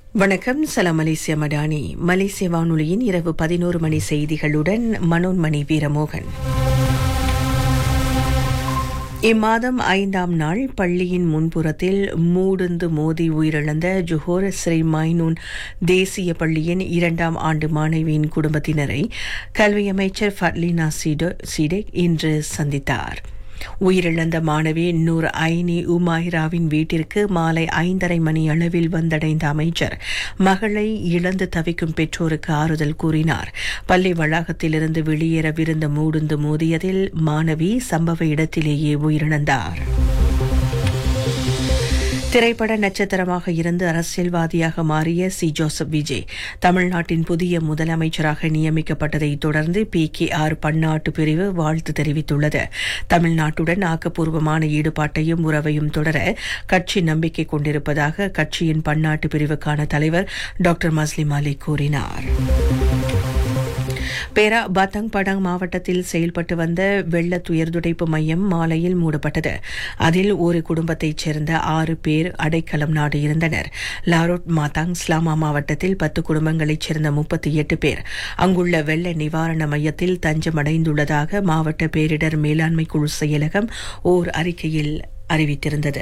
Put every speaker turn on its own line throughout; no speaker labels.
வணக்கம் சலாம் மலேசிய மடானி மலேசிய வானொலியின் இரவு பதினோரு மணி செய்திகளுடன் மனோன்மணி வீரமோகன் இம்மாதம் ஐந்தாம் நாள் பள்ளியின் முன்புறத்தில் மூடுந்து மோதி உயிரிழந்த ஜொஹோர் ஸ்ரீ மைனூன் தேசிய பள்ளியின் இரண்டாம் ஆண்டு மாணவியின் குடும்பத்தினரை கல்வி அமைச்சர் ஃபட்லினா சீடெக் இன்று சந்தித்தார் உயிரிழந்த மாணவி நூர் ஐனி உமாயிராவின் வீட்டிற்கு மாலை ஐந்தரை மணி அளவில் வந்தடைந்த அமைச்சர் மகளை இழந்து தவிக்கும் பெற்றோருக்கு ஆறுதல் கூறினார் பள்ளி வளாகத்திலிருந்து வெளியேறவிருந்த மூடுந்து மோதியதில் மாணவி சம்பவ இடத்திலேயே உயிரிழந்தார் திரைப்பட நட்சத்திரமாக இருந்து அரசியல்வாதியாக மாறிய சி ஜோசப் விஜய் தமிழ்நாட்டின் புதிய முதலமைச்சராக நியமிக்கப்பட்டதை தொடர்ந்து பி கே ஆர் பன்னாட்டு பிரிவு வாழ்த்து தெரிவித்துள்ளது தமிழ்நாட்டுடன் ஆக்கப்பூர்வமான ஈடுபாட்டையும் உறவையும் தொடர கட்சி நம்பிக்கை கொண்டிருப்பதாக கட்சியின் பன்னாட்டு பிரிவுக்கான தலைவர் டாக்டர் மஸ்லிம் அலி கூறினார் பேரா பாத்தங் படாங் மாவட்டத்தில் செயல்பட்டு வந்த வெள்ள துயர்துடைப்பு மையம் மாலையில் மூடப்பட்டது அதில் ஒரு குடும்பத்தைச் சேர்ந்த ஆறு பேர் அடைக்கலம் நாடு இருந்தனர் லாரோட் மாத்தாங் ஸ்லாமா மாவட்டத்தில் பத்து குடும்பங்களைச் சேர்ந்த முப்பத்தி எட்டு பேர் அங்குள்ள வெள்ள நிவாரண மையத்தில் தஞ்சமடைந்துள்ளதாக மாவட்ட பேரிடர் மேலாண்மை குழு செயலகம் ஓர் அறிக்கையில் அறிவித்திருந்தது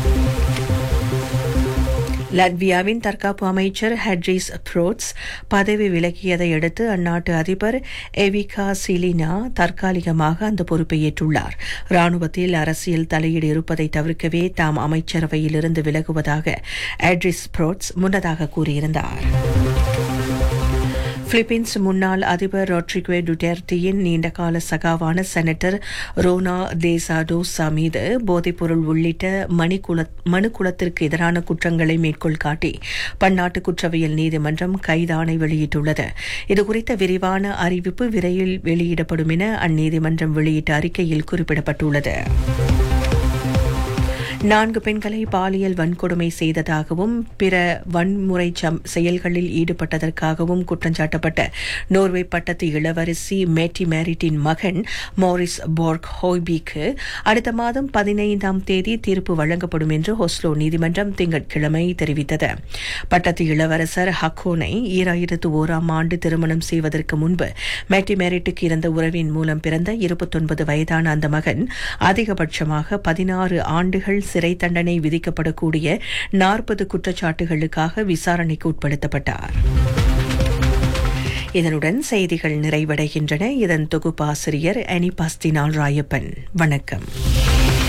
லட்வியாவின் தற்காப்பு அமைச்சர் ஹெட்ரிஸ் ப்ரோட்ஸ் பதவி விலகியதை அடுத்து அந்நாட்டு அதிபர் எவிகா சிலினா தற்காலிகமாக அந்த பொறுப்பை ஏற்றுள்ளார் ராணுவத்தில் அரசியல் தலையீடு இருப்பதை தவிர்க்கவே தாம் அமைச்சரவையிலிருந்து விலகுவதாக ஹெட்ரிஸ் ப்ரோட்ஸ் முன்னதாக கூறியிருந்தார் பிலிப்பீன்ஸ் முன்னாள் அதிபர் ரொட்ரிக்வே டுடேர்டியின் நீண்டகால சகாவான செனட்டர் ரோனா தேசாடோசா மீது போதைப்பொருள் உள்ளிட்ட மனுக்குலத்திற்கு எதிரான குற்றங்களை மேற்கோள் காட்டி பன்னாட்டு குற்றவியல் நீதிமன்றம் கைதாணை வெளியிட்டுள்ளது இதுகுறித்த விரிவான அறிவிப்பு விரைவில் வெளியிடப்படும் என அந்நீதிமன்றம் வெளியிட்ட அறிக்கையில் குறிப்பிடப்பட்டுள்ளது நான்கு பெண்களை பாலியல் வன்கொடுமை செய்ததாகவும் பிற வன்முறை செயல்களில் ஈடுபட்டதற்காகவும் குற்றஞ்சாட்டப்பட்ட நோர்வே பட்டத்து இளவரசி மேட்டி மேரிட்டின் மகன் மோரிஸ் போர்க் ஹோய்பிக்கு அடுத்த மாதம் பதினைந்தாம் தேதி தீர்ப்பு வழங்கப்படும் என்று ஹொஸ்லோ நீதிமன்றம் திங்கட்கிழமை தெரிவித்தது பட்டத்து இளவரசர் ஹக்கோனை ஈராயிரத்து ஓராம் ஆண்டு திருமணம் செய்வதற்கு முன்பு மேட்டி மேரிட்டுக்கு இருந்த உறவின் மூலம் பிறந்த இருபத்தொன்பது வயதான அந்த மகன் அதிகபட்சமாக பதினாறு ஆண்டுகள் சிறை தண்டனை விதிக்கப்படக்கூடிய நாற்பது குற்றச்சாட்டுகளுக்காக விசாரணைக்கு உட்படுத்தப்பட்டார் இதனுடன் செய்திகள் நிறைவடைகின்றன இதன் தொகுப்பாசிரியர் அனிபாஸ்தினால் ராயப்பன் வணக்கம்